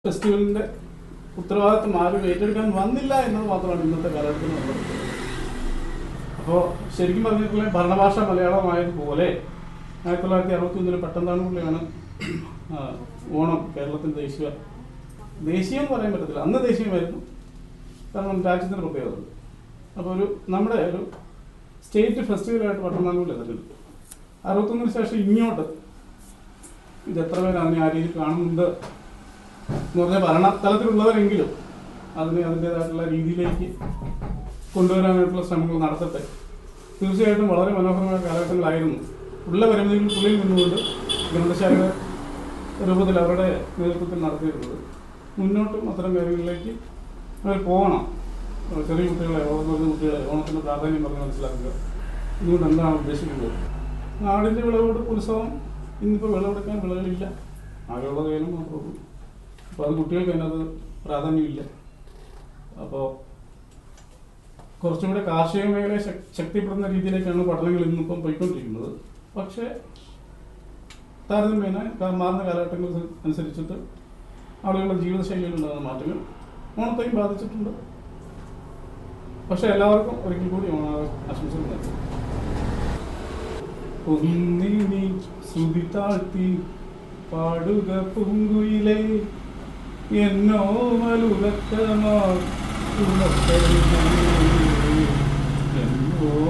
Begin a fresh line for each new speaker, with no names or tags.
ഫെസ്റ്റിവലിന്റെ ഉത്തരവാദിത്വം ആരും ഏറ്റെടുക്കാൻ വന്നില്ല എന്നത് മാത്രമാണ് ഇന്നത്തെ കാലഘട്ടത്തിൽ നമ്മൾ അപ്പോൾ ശരിക്കും പറഞ്ഞിട്ടുള്ള ഭരണഭാഷ മലയാളമായതുപോലെ ആയിരത്തി തൊള്ളായിരത്തി അറുപത്തി ഒന്നിൽ പെട്ടെന്നാണ് ഓണം കേരളത്തിൻ്റെ ദേശീയ ദേശീയം എന്ന് പറയാൻ പറ്റത്തില്ല അന്ന് ദേശീയമായിരുന്നു കാരണം രാജ്യത്തിൻ്റെ പ്രത്യേകത ഉണ്ട് അപ്പോൾ ഒരു നമ്മുടെ ഒരു സ്റ്റേറ്റ് ഫെസ്റ്റിവലായിട്ട് പട്ടണാങ്കുള്ളി എത്തിയിട്ടുണ്ട് അറുപത്തൊന്നിന് ശേഷം ഇങ്ങോട്ട് ഇത് എത്ര പേര് അതിനെ ആ രീതിയിൽ കാണുന്നുണ്ട് എന്ന് പറഞ്ഞാൽ ഭരണതലത്തിലുള്ളവരെങ്കിലും അതിനെ അതിൻ്റെതായിട്ടുള്ള രീതിയിലേക്ക് കൊണ്ടുവരാനായിട്ടുള്ള ശ്രമങ്ങൾ നടത്തട്ടെ തീർച്ചയായിട്ടും വളരെ മനോഹരമായ കാലഘട്ടങ്ങളായിരുന്നു ഉള്ള പരിമിതികൾക്കുള്ളിൽ നിന്നുകൊണ്ട് ഗ്രന്ഥശാല രൂപത്തിൽ അവരുടെ നേതൃത്വത്തിൽ നടത്തിയിരുന്നത് മുന്നോട്ടും അത്തരം കാര്യങ്ങളിലേക്ക് അവർ പോകണം അഹ് ചെറിയ കുട്ടികളെ ഓണം വരുന്ന കുട്ടികളെ ഓണത്തിൻ്റെ പ്രാധാന്യം പറഞ്ഞ് മനസ്സിലാക്കുക ഇതുകൊണ്ട് എന്താണ് ഉദ്ദേശിക്കുന്നത് നാടിൻ്റെ വിളവെടുപ്പ് ഉത്സവം ഇന്നിപ്പോൾ വിളവെടുക്കാൻ വിളകളില്ല ആകെയുള്ള കയ്യിലും മാത്രമേ ഉള്ളൂ അപ്പോൾ അത് കുട്ടികൾക്ക് അതിനകത്ത് പ്രാധാന്യമില്ല അപ്പോൾ കുറച്ചും കൂടെ കാർഷിക മേഖലയെ ശക്- ശക്തിപ്പെടുന്ന രീതിയിലേക്കാണ് പഠനങ്ങൾ ഇന്നിപ്പം പോയിക്കൊണ്ടിരിക്കുന്നത് പക്ഷേ താരതമ്യേന കാ- മാറുന്ന കാലഘട്ടങ്ങൾ അനുസരിച്ചിട്ട് ആളുകളുടെ ജീവിതശൈലിയിൽ ഉണ്ടാകുന്ന മാറ്റങ്ങൾ ഓണത്തെയും ബാധിച്ചിട്ടുണ്ട് പക്ഷെ എല്ലാവർക്കും ഒരിക്കൽ കൂടി ഓണ ആശംസകൾ നൽകും ഒന്നിനി ശ്രുതി താഴ്ത്തി പാടുക പൂങ്കുയിലേ എന്നോ മലുലക്കമാ എന്നോ